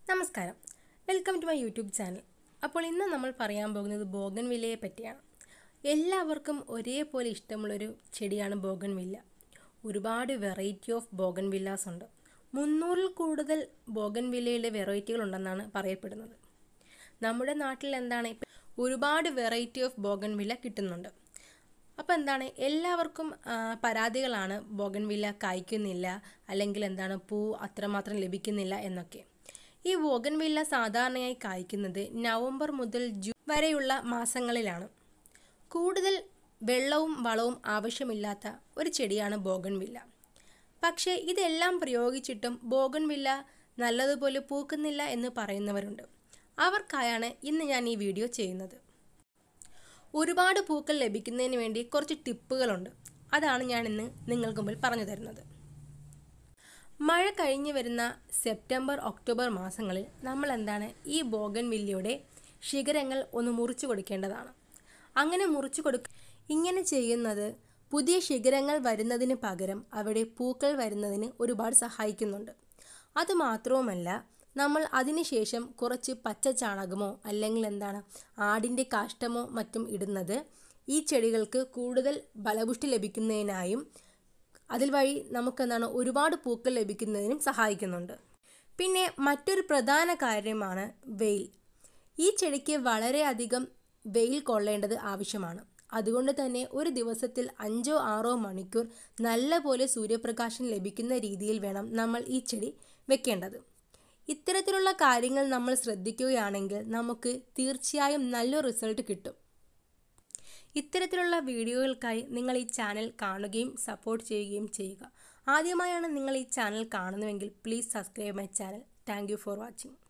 നമസ്കാരം welcome to my YouTube channel അപ്പോൾ ഇന്ന് നമ്മൾ പറയാൻ പോകുന്നത് ബോഗൻ വില്ലയെ പറ്റിയാണ് എല്ലാവർക്കും ഒരേപോലെ ഇഷ്ടമുള്ളൊരു ചെടിയാണ് ബോഗൻ വില്ല ഒരുപാട് വെറൈറ്റി ഓഫ് ബോഗൻ വില്ലാസ് ഉണ്ട് മുന്നൂറിൽ കൂടുതൽ ബോഗൻ വില്ലയുടെ വെറൈറ്റികൾ ഉണ്ടെന്നാണ് പറയപ്പെടുന്നത് നമ്മുടെ നാട്ടിൽ എന്താണ് ഇപ്പം ഒരുപാട് വെറൈറ്റി ഓഫ് ബോഗൻ വില്ല കിട്ടുന്നുണ്ട് അപ്പോൾ എന്താണ് എല്ലാവർക്കും ആ, പരാതികളാണ് ബോഗൻവില്ല കായ്ക്കുന്നില്ല അല്ലെങ്കിൽ എന്താണ് പൂ അത്രമാത്രം ലഭിക്കുന്നില്ല എന്നൊക്കെ ഈ ബോഗൻവില്ല സാധാരണയായി കായ്ക്കുന്നത് നവംബർ മുതൽ ജൂൺ വരെയുള്ള മാസങ്ങളിലാണ് കൂടുതൽ വെള്ളവും വളവും ആവശ്യമില്ലാത്ത ഒരു ചെടിയാണ് ബോഗൻവില്ല പക്ഷേ ഇതെല്ലാം പ്രയോഗിച്ചിട്ടും ബോഗൻവില്ല നല്ലതുപോലെ പൂക്കുന്നില്ല എന്ന് പറയുന്നവരുണ്ട് അവർക്കായാണ് ഇന്ന് ഞാൻ ഈ വീഡിയോ ചെയ്യുന്നത് ഒരുപാട് പൂക്കൾ ലഭിക്കുന്നതിന് വേണ്ടി കുറച്ച് ടിപ്പുകളുണ്ട് അതാണ് ഞാൻ ഇന്ന് നിങ്ങൾക്ക് മുമ്പിൽ പറഞ്ഞു തരുന്നത് മഴ കഴിഞ്ഞു വരുന്ന സെപ്റ്റംബർ ഒക്ടോബർ മാസങ്ങളിൽ നമ്മൾ എന്താണ് ഈ ബോഗൻ വില്ലയുടെ ശിഖരങ്ങൾ ഒന്ന് മുറിച്ചു കൊടുക്കേണ്ടതാണ് അങ്ങനെ മുറിച്ചു കൊടുക്ക ഇങ്ങനെ ചെയ്യുന്നത് പുതിയ ശിഖരങ്ങൾ വരുന്നതിന് പകരം അവിടെ പൂക്കൾ വരുന്നതിന് ഒരുപാട് സഹായിക്കുന്നുണ്ട് അതുമാത്രവുമല്ല നമ്മൾ അതിനുശേഷം കുറച്ച് പച്ച ചാണകമോ അല്ലെങ്കിൽ എന്താണ് ആടിൻ്റെ കാഷ്ടമോ മറ്റും ഇടുന്നത് ഈ ചെടികൾക്ക് കൂടുതൽ ബലപുഷ്ടി ലഭിക്കുന്നതിനായും അതിൽ വഴി നമുക്കെന്താണ് ഒരുപാട് പൂക്കൾ ലഭിക്കുന്നതിനും സഹായിക്കുന്നുണ്ട് പിന്നെ മറ്റൊരു പ്രധാന കാര്യമാണ് വെയിൽ ഈ ചെടിക്ക് വളരെയധികം വെയിൽ കൊള്ളേണ്ടത് ആവശ്യമാണ് അതുകൊണ്ട് തന്നെ ഒരു ദിവസത്തിൽ അഞ്ചോ ആറോ മണിക്കൂർ നല്ലപോലെ സൂര്യപ്രകാശം ലഭിക്കുന്ന രീതിയിൽ വേണം നമ്മൾ ഈ ചെടി വെക്കേണ്ടത് ഇത്തരത്തിലുള്ള കാര്യങ്ങൾ നമ്മൾ ശ്രദ്ധിക്കുകയാണെങ്കിൽ നമുക്ക് തീർച്ചയായും നല്ലൊരു റിസൾട്ട് കിട്ടും ഇത്തരത്തിലുള്ള വീഡിയോകൾക്കായി നിങ്ങൾ ഈ ചാനൽ കാണുകയും സപ്പോർട്ട് ചെയ്യുകയും ചെയ്യുക ആദ്യമായാണ് നിങ്ങൾ ഈ ചാനൽ കാണുന്നുവെങ്കിൽ please subscribe my channel thank for watching